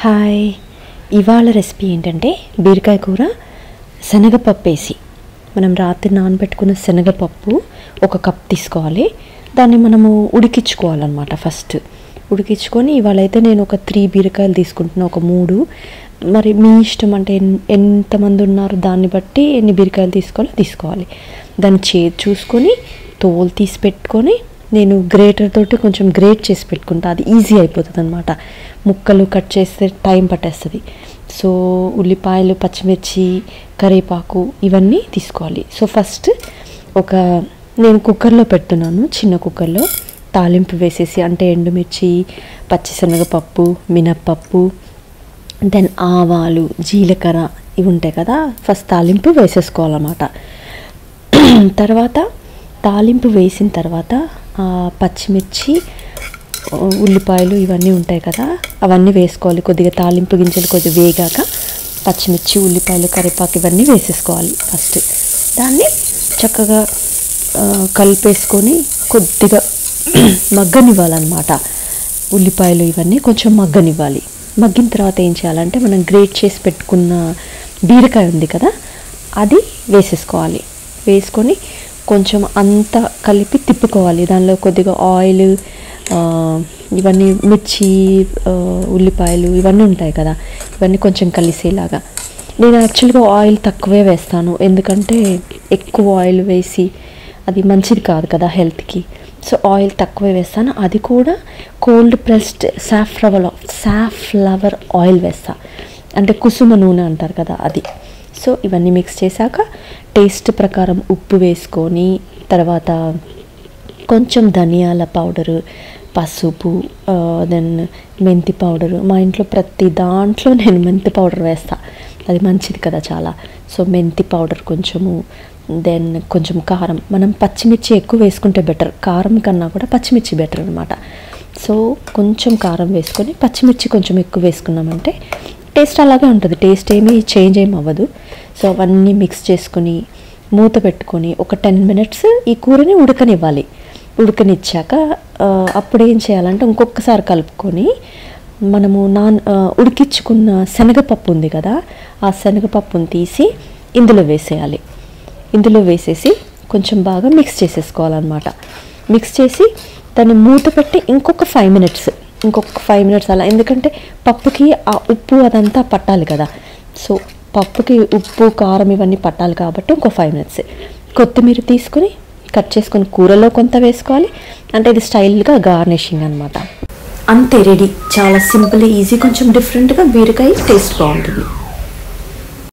hi ఇవాళ recipe ఏంటంటే బీరకాయ కూర శనగపప్పు వేసి మనం రాత్రి నానబెట్టుకున్న శనగపప్పు ఒక కప్ తీసుకోవాలి దాన్ని మనము ఉడికించుకోవాలన్నమాట ఫస్ట్ ఉడికించుకొని ఇవాళ అయితే నేను ఒక త్రీ బీరకాయలు తీసుకుంటున్నా ఒక మూడు మరి మీ ఇష్టం అంటే ఎన్- ఎంతమంది ఉన్నారు దాన్ని బట్టి ఎన్ని బీరకాయలు తీసుకోవాలో తీసుకోవాలి దాన్ని చేతి చూసుకొని తోలు తీసి పెట్టుకొని నేను గ్రేటర్ తోటి కొంచెం గ్రేట్ చేసి పెట్టుకుంటా అది ఈజీ అయిపోతుంది అనమాట ముక్కలు కట్ చేస్తే టైం పట్టేస్తుంది సో ఉల్లిపాయలు పచ్చిమిర్చి కరివేపాకు ఇవన్నీ తీసుకోవాలి సో ఫస్ట్ ఒక నేను కుక్కర్లో పెడుతున్నాను చిన్న కుక్కర్లో తాలింపు వేసేసి అంటే ఎండుమిర్చి పచ్చిశనగపప్పు మినప్పప్పు దెన్ ఆవాలు జీలకర్ర ఇవి ఉంటాయి కదా ఫస్ట్ తాలింపు వేసేసుకోవాలన్నమాట తర్వాత తాలింపు వేసిన తర్వాత ఆ, పచ్చిమిర్చి ఆ, ఉల్లిపాయలు ఇవన్నీ ఉంటాయి కదా అవన్నీ వేసుకోవాలి కొద్దిగా తాలింపు గింజలు కొద్దిగా వేగాక పచ్చిమిర్చి ఉల్లిపాయలు కరివేపాకు ఇవన్నీ వేసేసుకోవాలి ఫస్ట్ దాన్ని చక్కగా ఆ, కలిపేసుకొని కొద్దిగా మగ్గనివ్వాలన్నమాట ఉల్లిపాయలు ఇవన్నీ కొంచెం మగ్గనివ్వాలి మగ్గిన తర్వాత ఏం చేయాలంటే మనం గ్రేట్ చేసి పెట్టుకున్న బీరకాయ ఉంది కదా అది వేసేసుకోవాలి వేసుకొని కొంచెం అంతా కలిపి తిప్పుకోవాలి దానిలో కొద్దిగా ఆయిల్ ఆ, ఇవన్నీ మిర్చి ఆ, ఉల్లిపాయలు ఇవన్నీ ఉంటాయి కదా ఇవన్నీ కొంచెం కలిసేలాగా నేను యాక్చువల్గా ఆయిల్ తక్కువే వేస్తాను ఎందుకంటే ఎక్కువ ఆయిల్ వేసి అది మంచిది కాదు కదా హెల్త్కి సో ఆయిల్ తక్కువే వేస్తాను అది కూడా cold pressed safflower safflower oil వేస్తా అంటే కుసుమ నూనె అంటారు కదా అది సో ఇవన్నీ మిక్స్ చేశాక టేస్ట్ ప్రకారం ఉప్పు వేసుకొని తర్వాత కొంచెం ధనియాల పౌడరు పసుపు దెన్ మెంతి పౌడరు మా ఇంట్లో ప్రతి దాంట్లో నేను మెంతి పౌడర్ వేస్తా అది మంచిది కదా చాలా సో మెంతి పౌడర్ కొంచెము దెన్ కొంచెం కారం మనం పచ్చిమిర్చి ఎక్కువ వేసుకుంటే బెటర్ కారం కన్నా కూడా పచ్చిమిర్చి బెటర్ అనమాట సో కొంచెం కారం వేసుకొని పచ్చిమిర్చి కొంచెం ఎక్కువ వేసుకున్నామంటే టేస్ట్ అలాగే ఉంటుంది టేస్ట్ ఏమీ చేంజ్ ఏమి అవ్వదు సో అవన్నీ మిక్స్ చేసుకొని మూత పెట్టుకొని ఒక టెన్ మినిట్స్ ఈ కూరని ఉడకనివ్వాలి ఉడకనిచ్చాక ఆ, అప్పుడు ఏం చేయాలంటే ఇంకొకసారి కలుపుకొని మనము నాన్ ఆ, ఉడికించుకున్న శనగపప్పు ఉంది కదా ఆ శనగపప్పుని తీసి ఇందులో వేసేయాలి ఇందులో వేసేసి కొంచెం బాగా మిక్స్ చేసేసుకోవాలన్నమాట మిక్స్ చేసి దాన్ని మూత పెట్టి ఇంకొక ఫైవ్ మినిట్స్ ఇంకొక ఫైవ్ మినిట్స్ అలా ఎందుకంటే పప్పుకి ఆ ఉప్పు అదంతా పట్టాలి కదా సో పప్పుకి ఉప్పు కారం ఇవన్నీ పట్టాలి కాబట్టి ఇంకో ఫైవ్ మినిట్స్ కొత్తిమీర తీసుకుని కట్ చేసుకుని కూరలో కొంత వేసుకోవాలి అంటే ఇది స్టైల్గా గార్నిషింగ్ అనమాట అంతే రెడీ చాలా సింపుల్ ఈజీ కొంచెం డిఫరెంట్గా బీరకాయ టేస్ట్ బాగుంటుంది